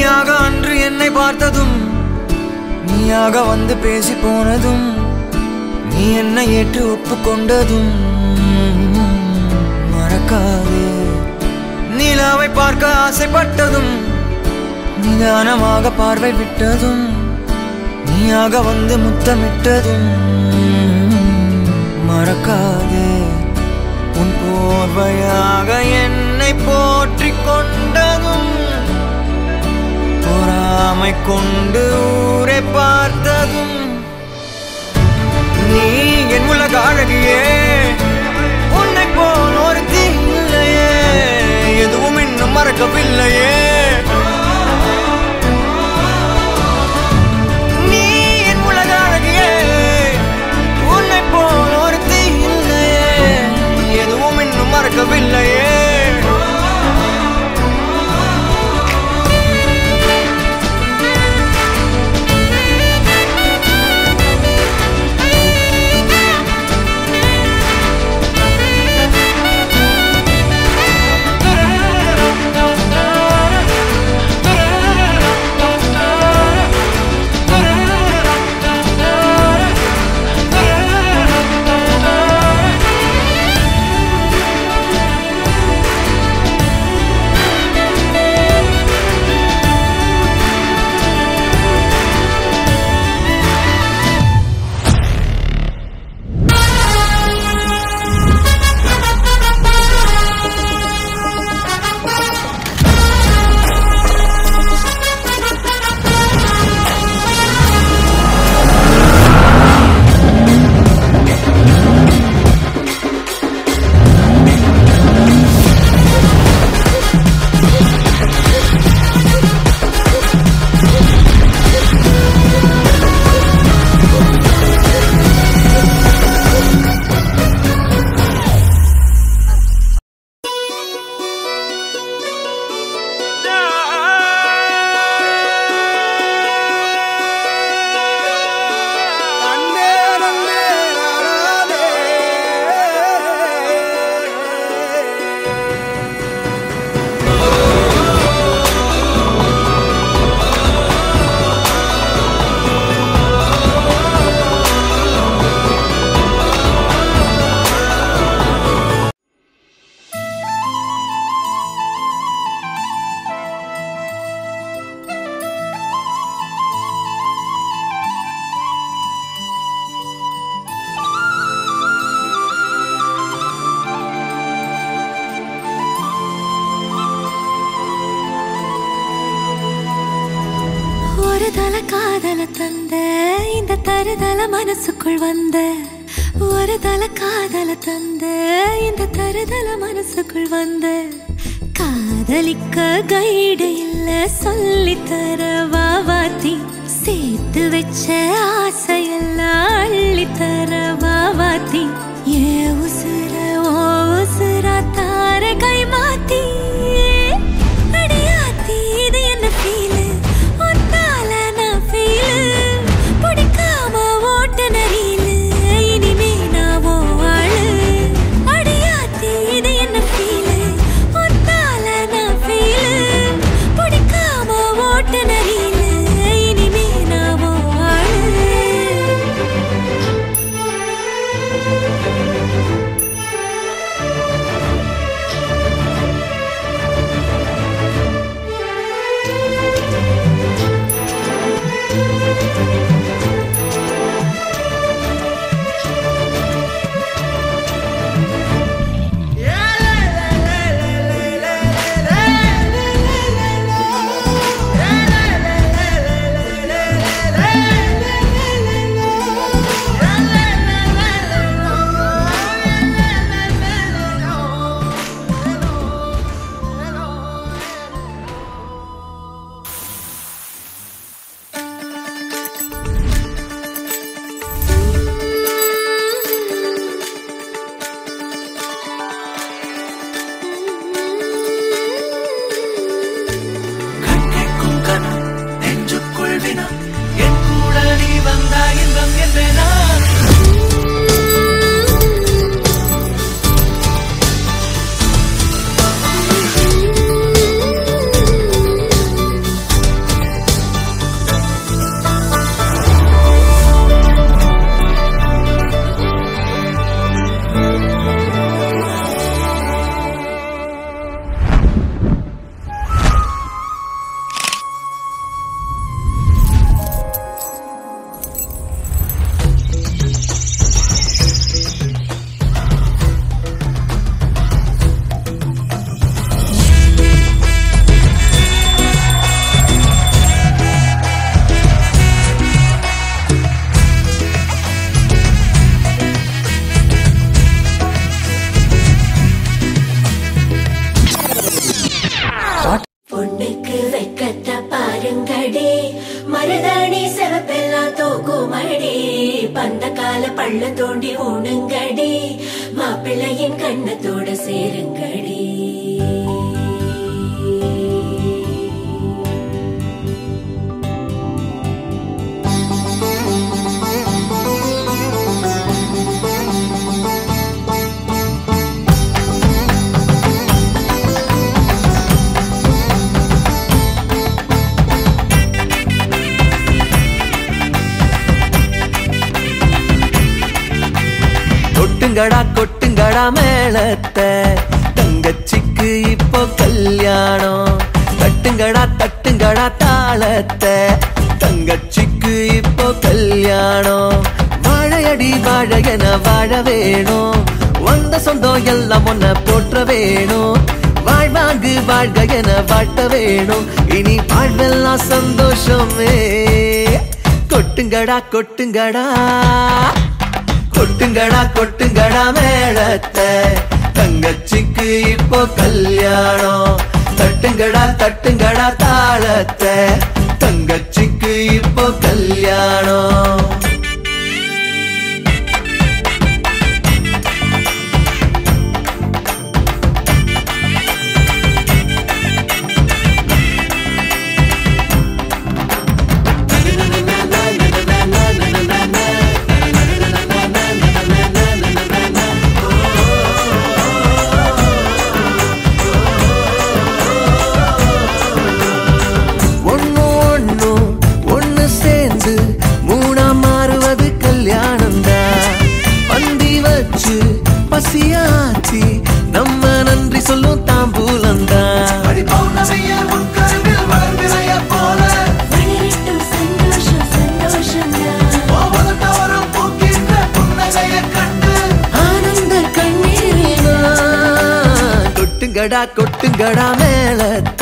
நீயாக அன்று என்னை பார்த்ததும் நீயாக வந்து பேசி போனதும் நீ என்னை ஏற்று ஒப்புக்கொண்டதும் மறக்காதே நிலாவை பார்க்க ஆசைப்பட்டதும் நிதானமாக பார்வை விட்டதும் நீயாக வந்து முத்தமிட்டதும் மறக்காதே உன் போர்வையாக என்னை போற்றிக் கொண்டதும் பொறாமை கொண்டு ஊரை பார்த்ததும் நீ என் உலக அழகியே உன்னை போல் ஒரு இல்லையே எதுவும் இன்னும் மறக்கவில்லையே நீ என் உலக அழகியே உன்னை போல் ஒரு இல்லையே எதுவும் இன்னும் மறக்கவில்லையே ஒரு தல காதல தந்த இந்த தருதல மனசுக்குள் வந்த ஒரு தல காதல தந்த இந்த தருதல மனசுக்குள் வந்த காதலிக்க கைடு இல்ல சொல்லி தர வாவாத்தி சேர்த்து வச்ச ஆசையெல்லாம் அள்ளி தர வாவாத்தி ஏ உசுர ஓ உசுரா தார கை மாத்தி அடியாத்தி இது என்ன ஃபீலு ஒத்தால நான் ஃபீலு பிடிக்காம ஓட்ட நரியிலு இனிமே நான் ஓ ஆளு அடியாத்தி இது என்ன ஃபீலு ஒத்தால நான் ஃபீலு பிடிக்காம ஓட்ட நரியிலு இனிமே நான் ஓ ஆளு கண்கேட்கும் கனம் நெஞ்சுக்குள் வினம் என் கூட நீ வந்தா இன்பம் என்பேனா ஊனுங்கடி மருதாணி செவப்பெல்லாம் தூக்குமடி பந்த கால பள்ள தோண்டி ஊனுங்கடி மாப்பிள்ளையின் கண்ணத்தோட சேருங்கடி கொட்டுங்கடா கொட்டுங்கடா மேளத்தை தங்கச்சிக்கு இப்போ கல்யாணம் தட்டுங்கடா தட்டுங்கடா தாளத்தை தங்கச்சிக்கு இப்போ கல்யாணம் வாழையடி வாழையன வாழ வேணும் வந்த சொந்தம் எல்லாம் ஒன்ன போற்ற வேணும் வாழ்வாங்கு வாழ்க என வாட்ட வேணும் இனி வாழ்வெல்லாம் சந்தோஷமே கொட்டுங்கடா கொட்டுங்கடா கொட்டுங்கடா கொட்டுங்கடா மேளத்தை தங்கச்சிக்கு இப்போ கல்யாணம் தட்டுங்கடா தட்டுங்கடா தாளத்தை தங்கச்சிக்கு இப்போ கல்யாணம் ஒண்ணு ஒண்ணு ஒண்ணு சேர்ந்து மூணா மாறுவது கல்யாணம் தான் பந்தி வச்சு பசியாச்சி நம்ம நன்றி சொல்லும் தாம்பூலம் தான் வளரட்டும் சந்தோஷம் சந்தோஷம் ஆனந்த கண்ணீரினா கொட்டுங்கடா கொட்டுங்கடா மேலத்த